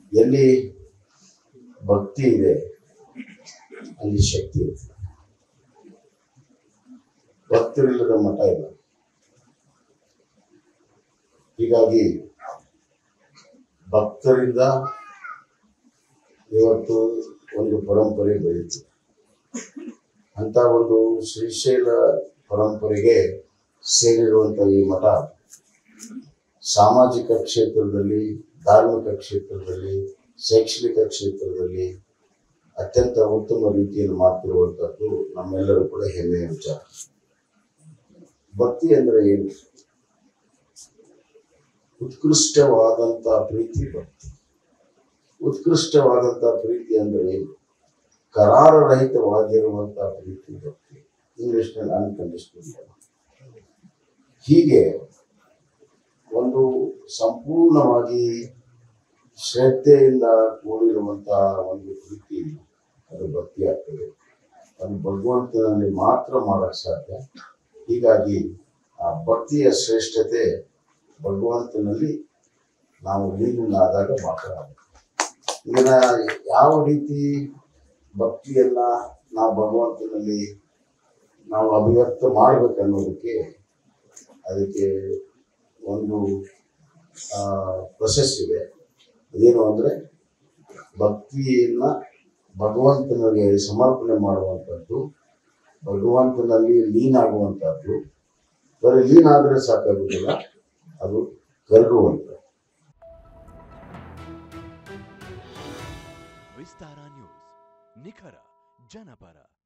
ಎಲ್ಲಿ ಭಕ್ತಿ ಇದೆ ಅಲ್ಲಿ ಶಕ್ತಿ ಇದೆ ಭಕ್ತರಿಲ್ಲದ ಮಠ ಇಲ್ಲ ಹೀಗಾಗಿ ಭಕ್ತರಿಂದ ಇವತ್ತು ಒಂದು ಪರಂಪರೆ ಬೆಳೀತು ಅಂತ ಒಂದು ಶ್ರೀಶೈಲ ಪರಂಪರೆಗೆ ಸೇರಿರುವಂಥ ಈ ಮಠ ಸಾಮಾಜಿಕ ಕ್ಷೇತ್ರದಲ್ಲಿ ಧಾರ್ಮಿಕ ಕ್ಷೇತ್ರದಲ್ಲಿ ಶೈಕ್ಷಣಿಕ ಕ್ಷೇತ್ರದಲ್ಲಿ ಅತ್ಯಂತ ಉತ್ತಮ ರೀತಿಯಲ್ಲಿ ಮಾಡ್ತಿರುವಂಥದ್ದು ನಮ್ಮೆಲ್ಲರೂ ಕೂಡ ಹೆಮ್ಮೆಯ ವಿಚಾರ ಭಕ್ತಿ ಅಂದ್ರೆ ಏನು ಉತ್ಕೃಷ್ಟವಾದಂಥ ಪ್ರೀತಿ ಭಕ್ತಿ ಉತ್ಕೃಷ್ಟವಾದಂಥ ಪ್ರೀತಿ ಅಂದ್ರೆ ಏನು ಕರಾರರಹಿತವಾಗಿರುವಂಥ ಪ್ರೀತಿ ಭಕ್ತಿ ಇಂಗ್ಲಿಷ್ನಲ್ಲಿ ಅನ್ಕಂಡೀಷನಲ್ ಹೀಗೆ ಒಂದು ಸಂಪೂರ್ಣವಾಗಿ ಶ್ರದ್ಧೆಯಿಂದ ಕೂಡಿರುವಂತಹ ಒಂದು ಪ್ರೀತಿ ಅದು ಭಕ್ತಿ ಆಗ್ತದೆ ಅದು ಭಗವಂತನಲ್ಲಿ ಮಾತ್ರ ಮಾಡಕ್ ಸಾಧ್ಯ ಹೀಗಾಗಿ ಆ ಭಕ್ತಿಯ ಶ್ರೇಷ್ಠತೆ ಭಗವಂತನಲ್ಲಿ ನಾವು ಲೀನನಾದಾಗ ಮಾತ್ರ ಆಗುತ್ತೆ. ಇದನ್ನ ಯಾವ ರೀತಿ ಭಕ್ತಿಯನ್ನ ನಾವು ಭಗವಂತನಲ್ಲಿ ನಾವು ಅಭಿವ್ಯಕ್ತ ಮಾಡ್ಬೇಕನ್ನೋದಕ್ಕೆ ಅದಕ್ಕೆ ಒಂದು ಪ್ರೊಸೆಸ್ ಇದೆ ಅದೇನು ಅಂದರೆ ಭಕ್ತಿಯನ್ನ ಭಗವಂತನಿಗೆ ಸಮರ್ಪಣೆ ಮಾಡುವಂಥದ್ದು ಭಗವಂತನಲ್ಲಿ ಲೀನ್ ಆಗುವಂಥದ್ದು ಬರೀ ಲೀನ್ ಆದರೆ ಸಾಕಾಗುವುದಿಲ್ಲ ಅದು ಕರಗುವಂಥದ್ದು ವಿಸ್ತಾರ ನ್ಯೂಸ್ ನಿಖರ ಜನಪರ